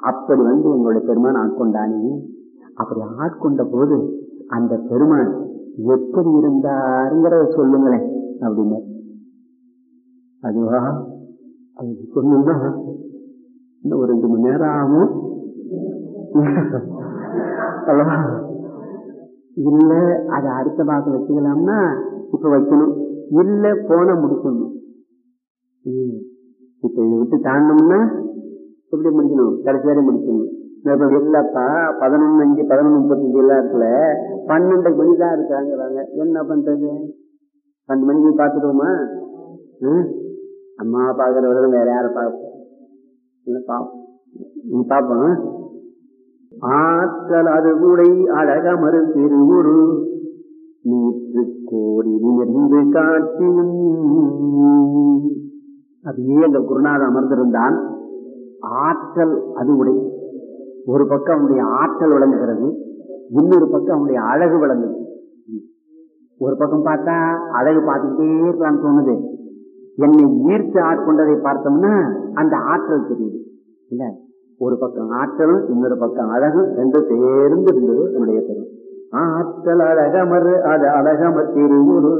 அப்படி வந்து எங்களுடைய பெருமான் ஆட்கொண்டானே அப்படி ஆட்கொண்ட போது அந்த பெருமான் எப்படி இருந்தாருங்கிறத சொல்லுங்களேன் அப்படின்னு அதுவா அது சொன்னா இன்னும் ஒரு ரெண்டு மணி நேரம் ஆகும் அல்லவா? இல்ல அதை அடுத்த பாகம் வச்சுக்கலாம்னா இப்ப வைக்கணும் இல்ல போன முடிக்கணும் ம். இப்ப இதை விட்டு தாண்டோம்னா எப்படி முடிக்கணும் கடைசி வரை முடிக்கணும் இப்ப இல்லப்பா பதினொன்னு அஞ்சு பதினொன்று முப்பத்தஞ்சு எல்லாம் இருக்குல்ல பன்னெண்டு மணி தான் இருக்காங்கிறாங்க என்ன பண்றது பன்னெண்டு மணிக்கு பார்த்துடுவோமா ம்? அம்மா பாக்குறவரை வேற யாரை பார்ப்போம் இல்ல பாப்போம் பார்ப்போம் ஆற்றல் அது கூடை அழகமறு திருவுரு நீற்று கோடி நிமிர்ந்து காட்டியும் அப்படியே அந்த குருநாதன் அமர்ந்திருந்தான் ஆற்றல் அது உடை ஒரு பக்கம் அவனுடைய ஆற்றல் விளங்குகிறது இன்னொரு பக்கம் அவனுடைய அழகு விளங்குது ஒரு பக்கம் பார்த்தா அழகு பார்த்துட்டே இருக்கலாம்னு தோணுது என்னை ஈர்த்து ஆட்கொண்டதை பார்த்தோம்னா அந்த ஆற்றல் தெரியுது இல்ல ஒரு பக்கம் ஆற்றலும் இன்னொரு பக்கம் அழகும் ரெண்டு சேர்ந்து இருந்தது என்னுடைய பெரும் ஆற்றல் அழகமர் அது அழகமர் திருவுரு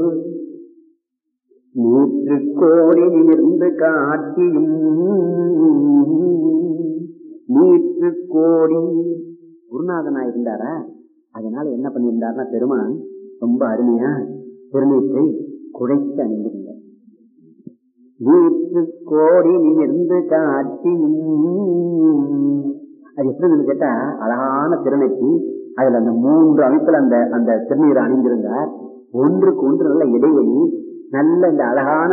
நூற்று கோடி நிமிர்ந்து காட்டியும் நூற்று கோடி குருநாதனா இருந்தாரா அதனால என்ன பண்ணியிருந்தாருன்னா பெருமான் ரொம்ப அருமையா திருநீற்றை குழைத்து அணிந்திருந்தார் நூற்று கோடி நிமிர்ந்து காட்டியும் அது எப்படி கேட்டா அழகான திருநெற்றி அதுல அந்த மூன்று அமைப்புல அந்த அந்த திருநீரை அணிந்திருந்தார் ஒன்றுக்கு ஒன்று நல்ல இடைவெளி நல்ல இந்த அழகான